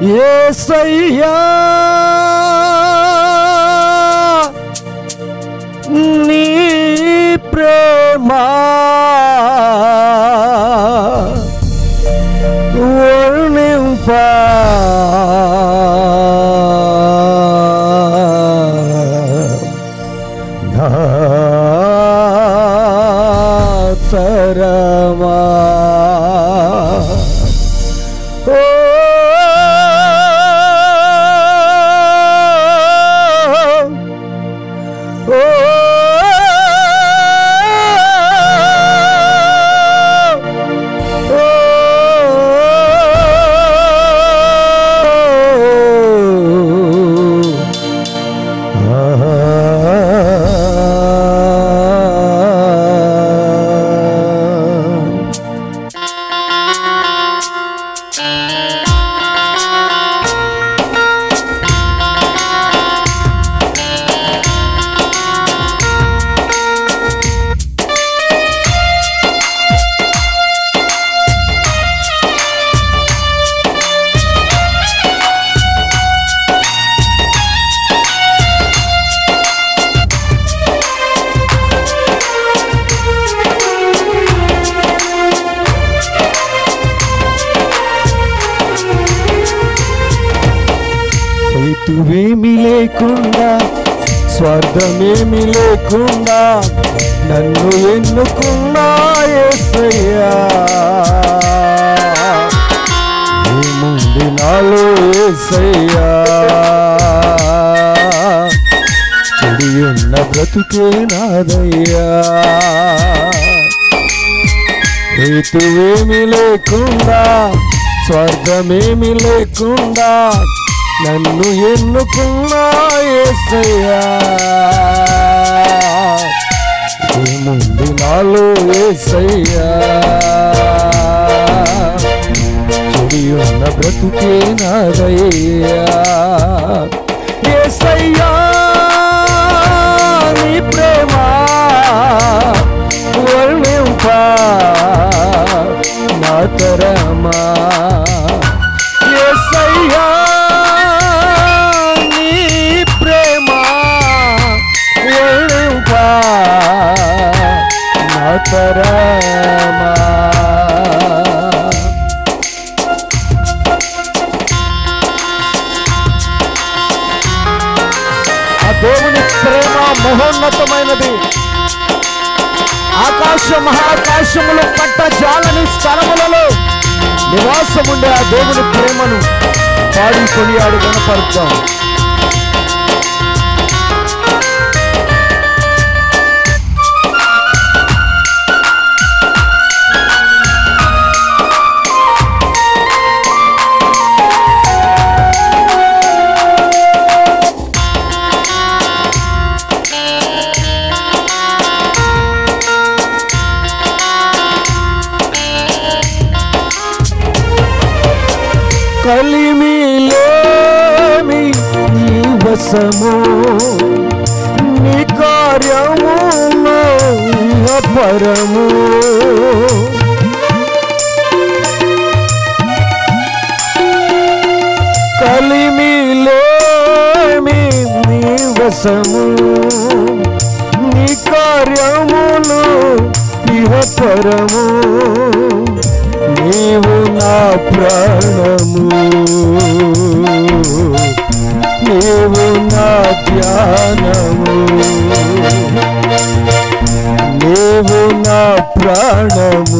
ఏసయ్యా నీ ప్రేమ వర్ణింప నా తరమా ఓ ఓ హేతువేమి లేకుండా స్వార్థమేమి లేకుండా నన్ను ఎన్నుకున్నా యేసయ్యా ఏముంది నాలో యేసయ్యా చెడి ఉన్న బ్రతుకే నాదయ్యా హేతువేమి లేకుండా స్వర్గమేమి లేకుండా నన్ను ఎన్నుకున్నా యేసయ్యా ఏముంది నాలో యేసయ్యా చెడి ఉన్న బ్రతుకే నాదయ్యా యేసయ్యా నీ ప్రేమ వర్ణింప నా తరమా యేసయ్యా నీ ప్రేమ వర్ణింప నా తరమా ఆ దేవుని ప్రేమ మహోన్నతమైనది ఆకాశ మహాకాశములు పట్ట జాలని స్థలములలో నివాసముండే ఆ దేవుని ప్రేమను పాడి కొనియాడి కనపరుద్దాం కలిమిలేమి నీ వశము నీ కార్యములో పరము కలిమిలేమి నీ వశము నీ కార్యములు ఇహ పరము నీవు నా ప్రాణము నీవు నా ధ్యానము నీవు నా ప్రాణము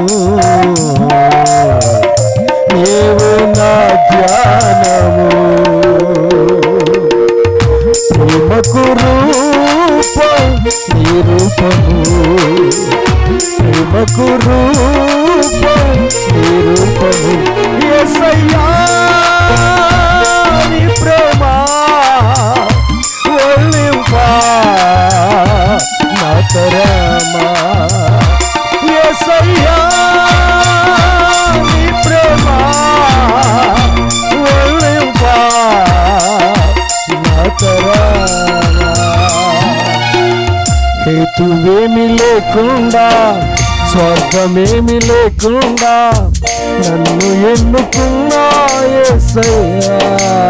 నీవు నా ధ్యానము ప్రేమకు రూపం నీ రూపము ప్రేమకు రూపం నీ రూపము యేసయ్యా నీ ప్రేమ ఒళ్ళింపా నా తరమా యేసయ్యా నీ ప్రేమ ఒళ్ళింపా నా తరమా హేతువేమి లేకుండా స్వార్థమేమి లేకుండా నన్ను ఎన్నుకున్నా యేసయ్యా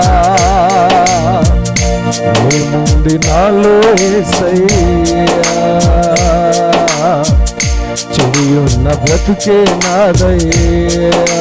ఏముంది నాలో యేసయ్యా చెడి ఉన్న బ్రతుకే నాదయ్యా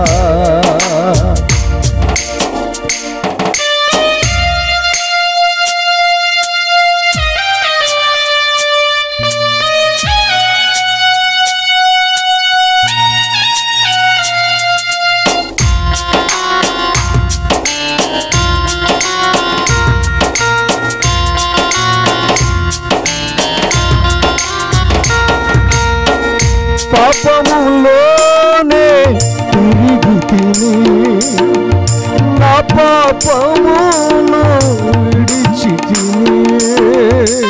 పాపములోనే తిరిగి తిని నా పాపమును విడిచి తిని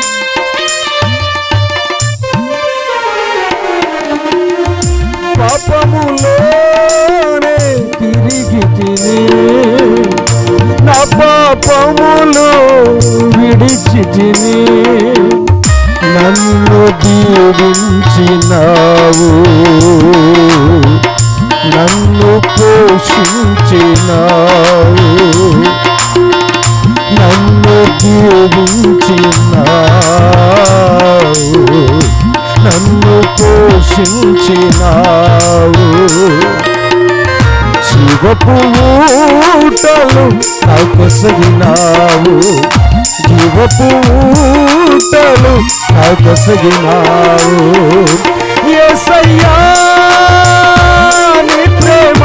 పాపములోనే తిరిగి తిని నా పాపములు విడిచి తిని నన్ను దీవించినావు నన్ను పోషించినావు నన్ను దీవించినావు నన్ను పోషించినావు జీవపు ఊటలు నాకొసగినావు జీవపు ఊటలు నాకొసగినావు యేసయ్యా నీ ప్రేమ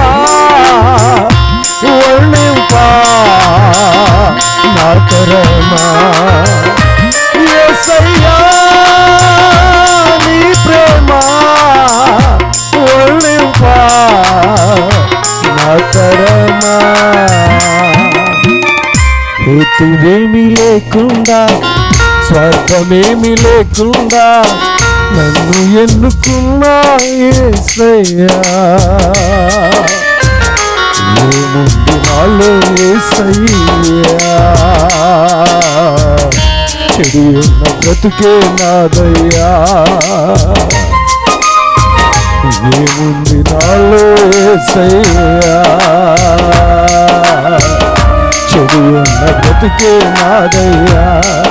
వర్ణింపా నా తరమా యేసయ్యా నీ ప్రేమ వర్ణింపా నా తరమా హేతువేమి లేకుండా స్వార్థమేమి లేకుండా నన్ను ఎన్నుకున్నా యేసయ్యా ఏముంది నాలో యేసయ్యా చెడి ఉన్న బ్రతుకే నాదయ్యా ఏముంది నాలో యేసయ్యా చెడు ఉన్న బ్రతుకే నాదయ్యా